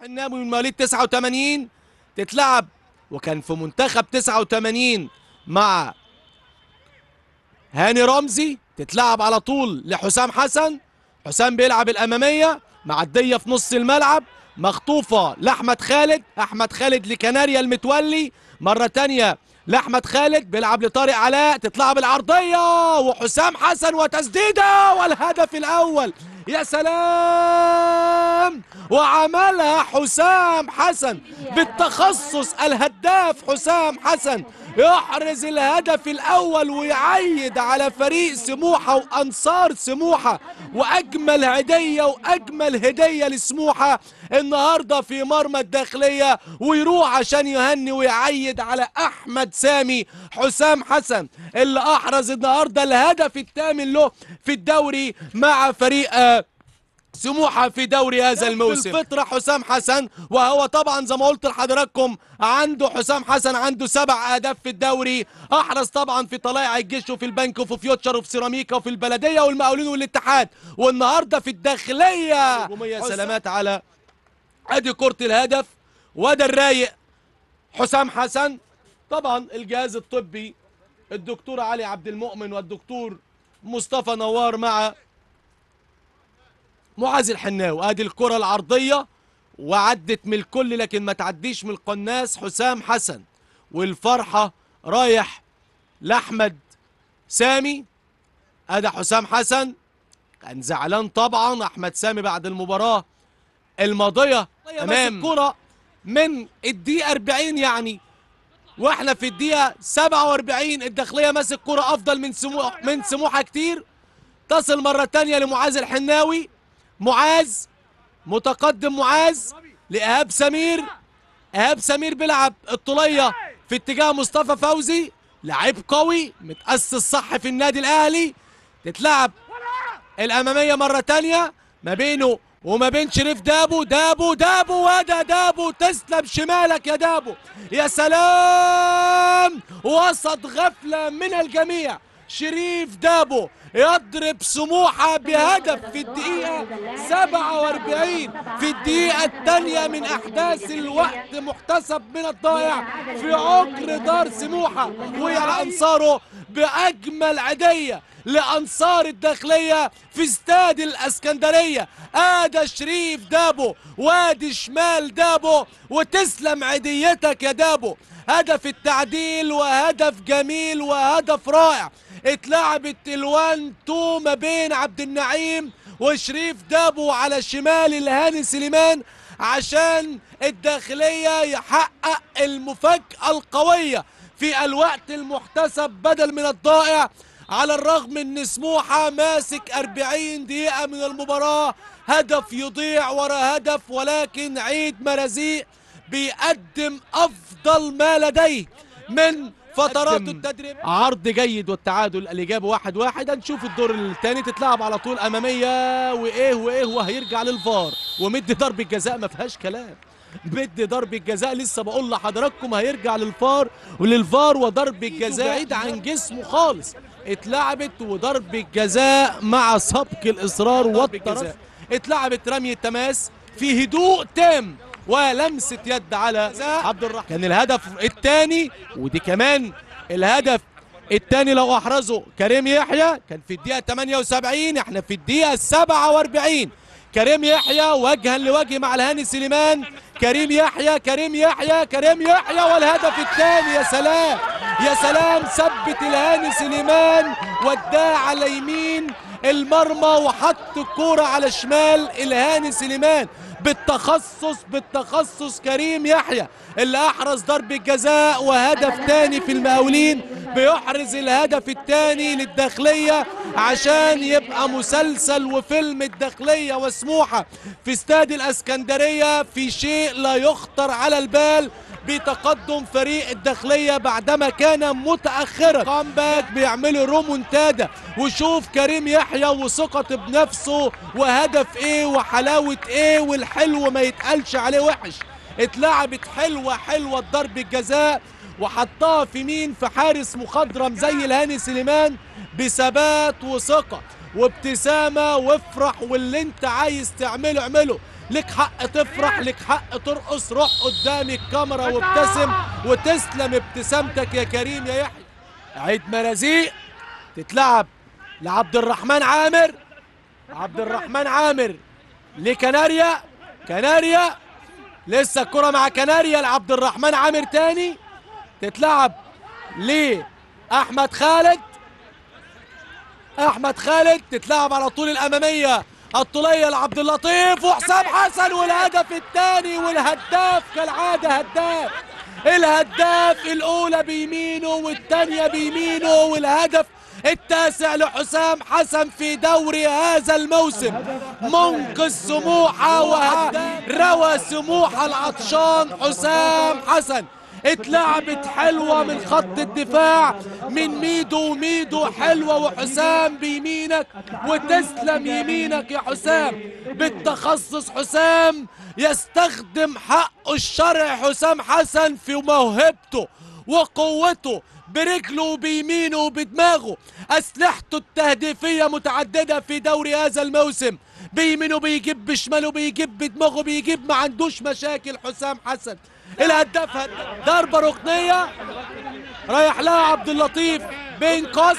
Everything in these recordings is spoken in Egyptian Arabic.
حناوي من مواليد 89 تتلعب وكان في منتخب 89 مع هاني رمزي تتلعب على طول لحسام حسن حسام بيلعب الأمامية معدية في نص الملعب مخطوفة لأحمد خالد أحمد خالد لكناريا المتولي مرة تانية لأحمد خالد بيلعب لطارق علاء تتلعب العرضية وحسام حسن وتسديدة والهدف الأول يا سلام وعملها حسام حسن بالتخصص الهداف حسام حسن يحرز الهدف الأول ويعيد على فريق سموحة وأنصار سموحة وأجمل هدية وأجمل هدية لسموحة النهاردة في مرمى الداخلية ويروح عشان يهني ويعيد على أحمد سامي حسام حسن اللي أحرز النهاردة الهدف الثامن له في الدوري مع فريق آه، سموحة في دوري هذا الموسم الفطرة حسام حسن وهو طبعا زي ما قلت لحضراتكم عنده حسام حسن عنده سبع أهداف في الدوري أحرز طبعا في طلائع الجيش وفي البنك وفي فيوتشر وفي سيراميكا وفي البلدية والمقاولين والاتحاد والنهاردة في الداخلية سلامات على ادي كرة الهدف وده الرايق حسام حسن طبعا الجهاز الطبي الدكتور علي عبد المؤمن والدكتور مصطفى نوار مع معاذ الحناوي ادي الكرة العرضية وعدت من الكل لكن ما تعديش من القناص حسام حسن والفرحة رايح لأحمد سامي ادي حسام حسن كان زعلان طبعا احمد سامي بعد المباراة الماضية امام الكرة من الدقيقة 40 يعني واحنا في الدقيقة 47 الداخلية ماسك كرة افضل من سموحة من سموحة كتير تصل مرة تانية لمعاذ الحناوي معاذ متقدم معاذ لإيهاب سمير إيهاب سمير بيلعب الطولية في اتجاه مصطفى فوزي لعيب قوي متأسس صح في النادي الأهلي تتلعب الأمامية مرة تانية ما بينه وما بين شريف دابو دابو دابو وده دابو تسلم شمالك يا دابو يا سلام وسط غفلة من الجميع شريف دابو يضرب سموحة بهدف في الدقيقة 47 في الدقيقة الثانية من أحداث الوقت محتسب من الضائع في عقر دار سموحة ويا أنصاره بأجمل عدية لأنصار الداخلية في استاد الأسكندرية آدى شريف دابو وادي شمال دابو وتسلم عديتك يا دابو هدف التعديل وهدف جميل وهدف رائع اتلعبت الوان تو ما بين عبد النعيم وشريف دابو على شمال الهاني سليمان عشان الداخلية يحقق المفاجأة القوية في الوقت المحتسب بدل من الضائع على الرغم ان سموحة ماسك 40 دقيقة من المباراة هدف يضيع ورا هدف ولكن عيد مرازيق بيقدم افضل ما لديه من فترات التدريب عرض جيد والتعادل الاجابه واحد واحد هنشوف الدور الثاني تتلعب على طول اماميه وايه وايه وهيرجع للفار ومدي ضربه جزاء ما فيهاش كلام مدي ضربة جزاء لسه بقول لحضراتكم هيرجع للفار وللفار وضربة جزاء بعيد عن جسمه خالص اتلعبت وضربة جزاء مع سبق الاصرار والطرف اتلعبت رمي التماس في هدوء تام ولمسة يد على عبد الرحمن كان الهدف الثاني ودي كمان الهدف الثاني لو احرزه كريم يحيى كان في الدقيقة 78 احنا في الدقيقة 47 كريم يحيى وجها لوجه مع الهاني سليمان كريم يحيى كريم يحيى كريم يحيى والهدف الثاني يا سلام يا سلام ثبت الهاني سليمان وداه على يمين المرمى وحط الكورة على شمال الهاني سليمان بالتخصص بالتخصص كريم يحيى اللي احرز ضربة جزاء وهدف تاني في المقاولين بيحرز الهدف التاني للداخلية عشان يبقى مسلسل وفيلم الداخلية وسموحة في استاد الاسكندرية في شيء لا يخطر على البال بتقدم فريق الداخلية بعدما كان متأخرا كامباك بيعملوا رومونتادا وشوف كريم يحيى وثقة بنفسه وهدف ايه وحلاوة ايه والحلو ما يتقالش عليه وحش اتلعبت حلوة حلوة ضرب الجزاء وحطها في مين في حارس مخضرم زي الهاني سليمان بثبات وثقة وابتسامة وافرح واللي انت عايز تعمله اعمله لك حق تفرح لك حق ترقص روح قدام الكاميرا وابتسم وتسلم ابتسامتك يا كريم يا يحيى عيد مرازيق تتلعب لعبد الرحمن عامر عبد الرحمن عامر لكناريا كناريا لسه الكرة مع كناريا لعبد الرحمن عامر تاني تتلعب لأحمد خالد أحمد خالد تتلعب على طول الأمامية الطولية لعبد اللطيف وحسام حسن والهدف الثاني والهداف كالعادة هداف الهداف الأولى بيمينه والثانية بيمينه والهدف التاسع لحسام حسن في دوري هذا الموسم منقذ سموحة وروى سموحة العطشان حسام حسن اتلعبت حلوة من خط الدفاع من ميدو وميدو حلوة وحسام بيمينك وتسلم يمينك يا حسام بالتخصص حسام يستخدم حقه الشرعي حسام حسن في موهبته وقوته برجله وبيمينه وبدماغه أسلحته التهديفية متعددة في دوري هذا الموسم بيمينه بيجيب بشماله بيجيب بدماغه بيجيب ما عندوش مشاكل حسام حسن الهداف هداف ضربة ركنية رايح لها عبد اللطيف بين قصر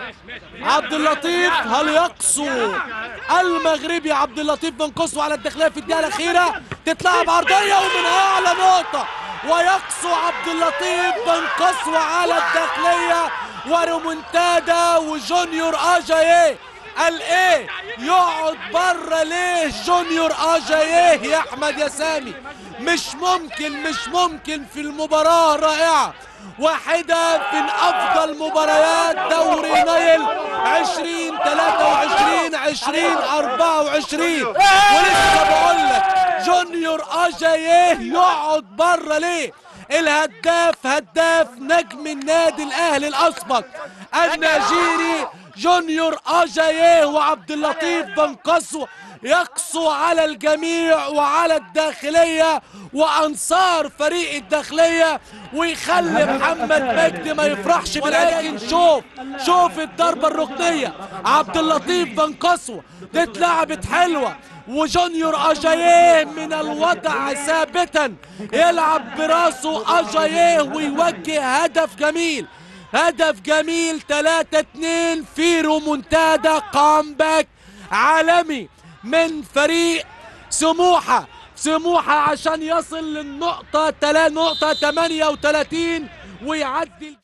عبد اللطيف هل يقصو المغربي عبد اللطيف بن قصو على الداخليه في الدقيقه الاخيره تتلعب عرضيه ومن اعلى نقطه ويقصو عبد اللطيف بن قصو على الداخليه ورومنتادا وجونيور اجاييه قال ايه يقعد بره ليه جونيور اجاييه يا احمد يا سامي مش ممكن مش ممكن في المباراه رائعه واحدة من أفضل مباريات دوري نايل 20 23 20 24 ولسه بقول لك جونيور أجاييه يقعد بره ليه؟ الهداف هداف نجم النادي الأهلي الأسبق النيجيري جونيور أجاييه وعبد اللطيف بن قسوة يقسو على الجميع وعلى الداخلية وأنصار فريق الداخلية ويخلي محمد مجدي ما يفرحش ولكن شوف شوف الضربة الركنية عبد اللطيف بن قسوة دي اتلعبت حلوة وجونيور أجاييه من الوضع ثابتا يلعب براسه أجاييه ويوجه هدف جميل هدف جميل 3 2 في رومونتادا كامباك عالمي من فريق سموحة سموحة عشان يصل للنقطة تلا نقطة 38 ويعدي